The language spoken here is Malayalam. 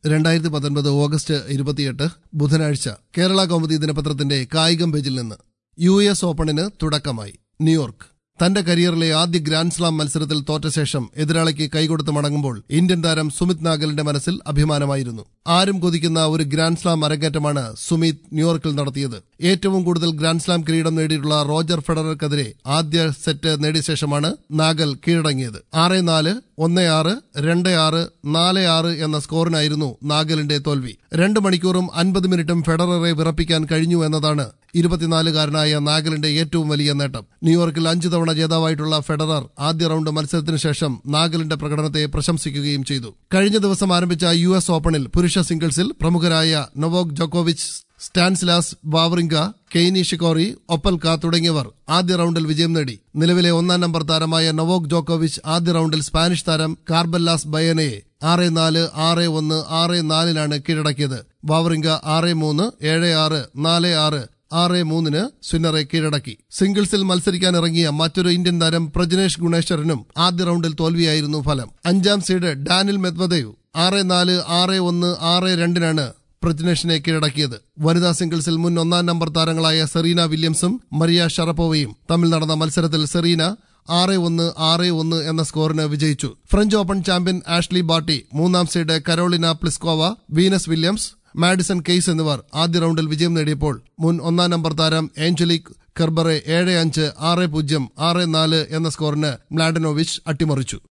രണ്ടായിരത്തി പത്തൊൻപത് ഓഗസ്റ്റ് ഇരുപത്തിയെട്ട് ബുധനാഴ്ച കേരള കൗമുദി ദിനപത്രത്തിന്റെ കായികം പേജിൽ നിന്ന് യു എസ് ഓപ്പണിന് തുടക്കമായി ന്യൂയോർക്ക് തന്റെ കരിയറിലെ ആദ്യ ഗ്രാൻഡ് സ്ലാം മത്സരത്തിൽ തോറ്റ ശേഷം എതിരാളിക്ക് കൈകൊടുത്ത് മടങ്ങുമ്പോൾ ഇന്ത്യൻ താരം സുമിത് നാഗലിന്റെ മനസ്സിൽ അഭിമാനമായിരുന്നു ആരും കൊതിക്കുന്ന ഒരു ഗ്രാൻഡ് സ്ലാം അരങ്ങേറ്റമാണ് സുമിത് ന്യൂയോർക്കിൽ നടത്തിയത് ഏറ്റവും കൂടുതൽ ഗ്രാൻഡ് സ്ലാം കിരീടം നേടിയിട്ടുള്ള റോജർ ഫെഡറർക്കെതിരെ ആദ്യ സെറ്റ് നേടിയ ശേഷമാണ് നാഗൽ കീഴടങ്ങിയത് ആറ് നാല് ഒന്ന് ആറ് രണ്ട് ആറ് നാല് ആറ് എന്ന സ്കോറിനായിരുന്നു നാഗലിന്റെ തോൽവി രണ്ട് മണിക്കൂറും അൻപത് മിനിറ്റും ഫെഡററെ വിറപ്പിക്കാൻ കഴിഞ്ഞു എന്നതാണ് ഇരുപത്തിനാലുകാരനായ നാഗലിന്റെ ഏറ്റവും വലിയ നേട്ടം ന്യൂയോർക്കിൽ അഞ്ചു തവണ ജേതാവായിട്ടുള്ള ഫെഡറർ ആദ്യ റൌണ്ട് മത്സരത്തിനു ശേഷം നാഗലിന്റെ പ്രകടനത്തെ പ്രശംസിക്കുകയും ചെയ്തു കഴിഞ്ഞ ദിവസം ആരംഭിച്ച യു എസ് ഓപ്പണിൽ പുരുഷ സിംഗിൾസിൽ പ്രമുഖരായ നൊവോക് ജോക്കോവിച്ച് സ്റ്റാൻസ്ലാസ് വാവറിംഗ കെയ്നി ഷിക്കോറി ഒപ്പൽക്ക തുടങ്ങിയവർ ആദ്യ റൌണ്ടിൽ വിജയം നേടി നിലവിലെ ഒന്നാം നമ്പർ താരമായ നൊവോക് ജോക്കോവിച്ച് ആദ്യ റൌണ്ടിൽ സ്പാനിഷ് താരം കാർബല്ലാസ് ബയനയെ ആറ് നാല് ആറ് ഒന്ന് ആറ് നാലിനാണ് കീഴടക്കിയത് വാവറിംഗ ആറ് മൂന്ന് ഏഴ് ആറ് നാല് ആറ് ആറ് മൂന്നിന് സ്വിന്നറെ കീഴടക്കി സിംഗിൾസിൽ മത്സരിക്കാനിറങ്ങിയ മറ്റൊരു ഇന്ത്യൻ താരം പ്രജ്നേഷ് ഗുണേശ്വരനും ആദ്യ റൌണ്ടിൽ തോൽവിയായിരുന്നു ഫലം അഞ്ചാം സീഡ് ഡാനിൽ മെദ്വദേവ് ആറ് നാല് ആറ് ഒന്ന് ആറ് രണ്ടിനാണ് പ്രജ്നേഷിനെ കീഴടക്കിയത് വനിതാ സിംഗിൾസിൽ മുൻ ഒന്നാം നമ്പർ താരങ്ങളായ സെറീന വില്യംസും മരിയ ഷറപ്പോവയും തമ്മിൽ നടന്ന മത്സരത്തിൽ സെറീന ആറ് ഒന്ന് ആറ് ഒന്ന് എന്ന സ്കോറിന് വിജയിച്ചു French Open champion Ashleigh Barty മൂന്നാം seed Karolina Pliskova Venus Williams Madison Keys എന്നിവർ ആദ്യ റൌണ്ടിൽ വിജയം നേടിയപ്പോൾ മുൻ ഒന്നാം നമ്പർ താരം ഏഞ്ചലിക് കെർബറെ ഏഴ് അഞ്ച് ആറ് പൂജ്യം ആറ് നാല് എന്ന സ്കോറിന് മ്ലാഡനോവിച്ച് അട്ടിമറിച്ചു